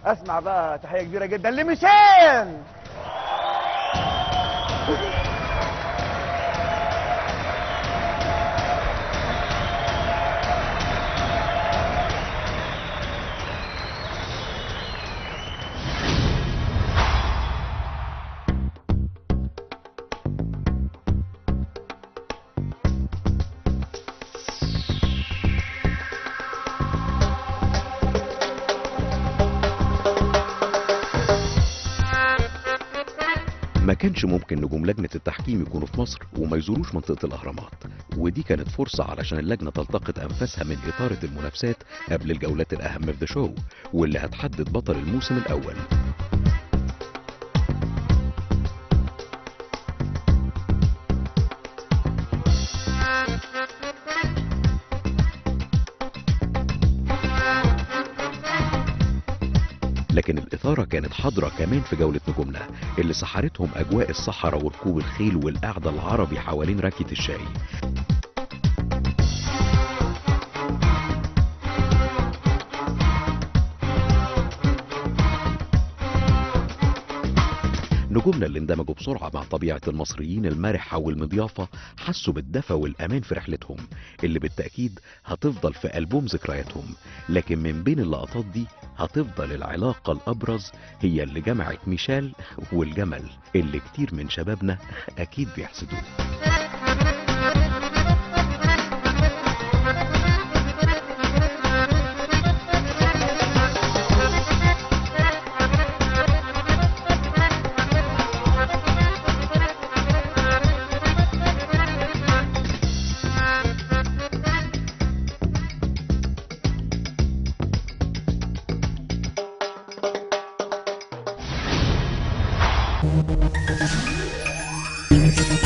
اسمع بقى تحيه كبيره جدا لميشيل ما كانش ممكن نجوم لجنة التحكيم يكونوا في مصر وما يزوروش منطقة الأهرامات ودي كانت فرصة علشان اللجنة تلتقط أنفاسها من إطارة المنافسات قبل الجولات الأهم في ذا شو واللي هتحدد بطل الموسم الأول لكن الإثارة كانت حاضرة كمان في جولة نجومنا اللي سحرتهم أجواء الصحراء وركوب الخيل والقعدة العربي حوالين راكية الشاي نجومنا اللي اندمجوا بسرعة مع طبيعة المصريين المرحة والمضيافة حسوا بالدفى والأمان في رحلتهم اللي بالتأكيد هتفضل في ألبوم ذكرياتهم لكن من بين اللقطات دي هتفضل العلاقة الأبرز هي اللي جمعت ميشيل والجمل اللي كتير من شبابنا أكيد بيحسدوه Thank you.